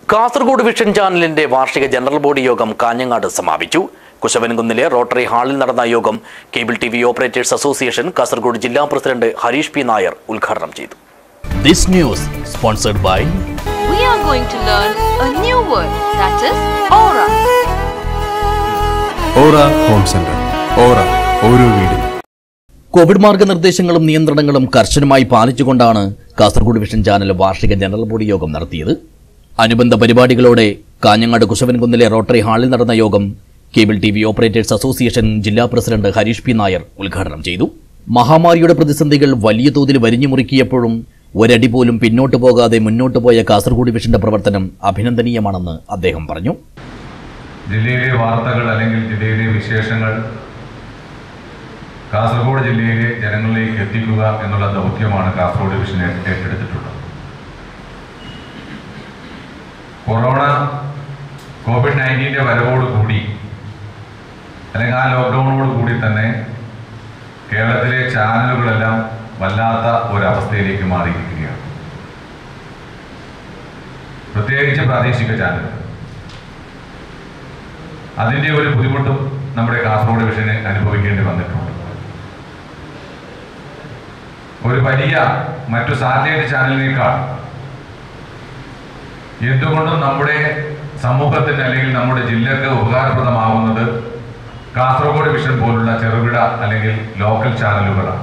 Kasaragod vision ചാനലിന്റെ വാർഷിക general body യോഗം കാഞ്ഞങ്ങാട് സമാപിച്ചു കുശവൻകുന്നിലെ റോട്ടറി ഹാളിൽ നടന്ന യോഗം cable T V operators association Kasaragod ജില്ലാ പ്രസിഡന്റ് ഹരീഷ് പി നായർ ഉദ്ഘാടനം ചെയ്തു this news sponsored by we are going to learn a new word that is aura. Aura home centre aura ഓരോ വീടും കോവിഡ് മാർഗനിർദ്ദേശങ്ങളും നിയന്ത്രണങ്ങളും കർശനമായി പാലിച്ചുകൊണ്ടാണ് കാസർഗോഡ് വിഷൻ ചാനൽ വാർഷിക ജനറൽ ബോഡി യോഗം നടത്തിയത് അനുബന്ധ പരിപാടികളോടെ കാഞ്ഞങ്ങാട് കുശവൻകുന്നിലെ റോട്ടറി ഹാളിൽ നടന്ന യോഗം cable T V operators association ജില്ലാ പ്രസിഡന്റ് ഹരീഷ് പി നായർ ഉദ്ഘാടനം ചെയ്തു മഹാമാരിയുടെ പ്രതിസന്ധികൾ വലിയ തോതിൽ വരിഞ്ഞു മുറുക്കിയപ്പോഴും ഒരടി പോലും പിന്നോട്ട് പോകാതെ മുന്നോട്ട് പോയ കാസർഗോഡ് വിഷന്റെ പ്രവർത്തനം അഭിനന്ദനീയമാണെന്ന് അദ്ദേഹം പറഞ്ഞു ജില്ലയിലെ വാർത്തകൾ അല്ലെങ്കിൽ ജില്ലയിലെ വിശേഷങ്ങൾ കാസർഗോഡ് ജില്ലയിലെ ജനങ്ങളിലേക്ക് എത്തിക്കുക എന്നുള്ള ദൗത്യമാണ് കാസർഗോഡ് വിഷൻ ഏറ്റെടുത്തിട്ടുള്ളത് കൊറോണ കോവിഡ് നയൻറ്റീൻ്റെ വരവോടുകൂടി അല്ലെങ്കിൽ ആ ലോക്ക്ഡൗണോട് കൂടി തന്നെ കേരളത്തിലെ ചാനലുകളെല്ലാം വല്ലാത്ത ഒരവസ്ഥയിലേക്ക് മാറിയിരിക്കുകയാണ് പ്രത്യേകിച്ച് പ്രാദേശിക ചാനലുകൾ അതിൻ്റെ ഒരു ബുദ്ധിമുട്ടും നമ്മുടെ കാസർഗോഡ് വിഷന് അനുഭവിക്കേണ്ടി വന്നിട്ടുണ്ട് ഒരു വലിയ മറ്റു സാറ്റലൈറ്റ് ചാനലിനേക്കാൾ എന്തുകൊണ്ടും നമ്മുടെ സമൂഹത്തിന് അല്ലെങ്കിൽ നമ്മുടെ ജില്ലക്ക് ഉപകാരപ്രദമാകുന്നത് കാസർഗോഡ് വിഷൻ പോലുള്ള ചെറുകിട അല്ലെങ്കിൽ ലോക്കൽ ചാനലുകളാണ്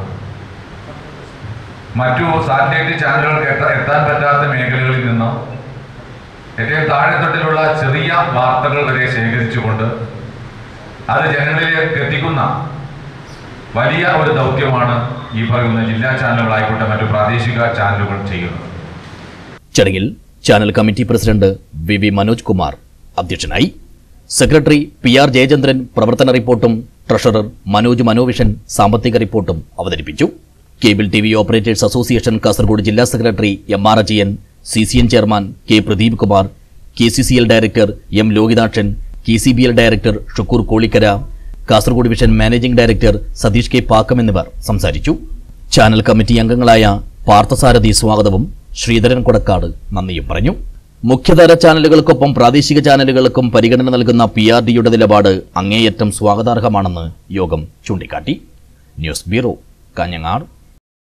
മറ്റു സാറ്റലൈറ്റ് ചാനലുകൾക്ക് എത്ത- എത്താൻ പറ്റാത്ത മേഖലകളിൽ നിന്ന് ഏറ്റവും താഴെത്തട്ടിലുള്ള ചെറിയ വാർത്തകൾ വരെ ശേഖരിച്ചുകൊണ്ട് അത് ജനങ്ങളിലേക്ക് എത്തിക്കുന്ന വലിയ ഒരു ദൗത്യമാണ് ഈ പറയുന്ന ജില്ലാ ചാനലുകളായിക്കോട്ടെ മറ്റു പ്രാദേശിക ചാനലുകൾ ചെയ്യുന്നത് ചടങ്ങിൽ channel committee president V V Manoj Kumar അധ്യക്ഷനായി സെക്രട്ടറി പി ആർ ജയചന്ദ്രൻ പ്രവർത്തന റിപ്പോർട്ടും ട്രഷറർ മനോജ് മനോവിഷൻ സാമ്പത്തിക റിപ്പോർട്ടും അവതരിപ്പിച്ചു cable T V operators association Kasaragod ജില്ലാ secretary M R Ajayan C C N chairman K Pradeep Kumar K C C L director M Lokithakshan K C B L director Shukkoor Kolikkara Kasaragod vision managing director Satheesh K Pakkam എന്നിവർ സംസാരിച്ചു channel committee അംഗങ്ങളായ പാർത്ഥസാരഥി സ്വാഗതവും ശ്രീധരൻ കൊടക്കാട് നന്ദിയും പറഞ്ഞു മുഖ്യധാര ചാനലുകൾക്കൊപ്പം പ്രാദേശിക ചാനലുകൾക്കും പരിഗണന നൽകുന്ന പി ആർ ഡിയുടെ നിലപാട് അങ്ങേയറ്റം സ്വാഗതാർഹമാണെന്ന് യോഗം ചൂണ്ടിക്കാട്ടി ന്യൂസ് ബ്യൂറോ കാഞ്ഞങ്ങാട്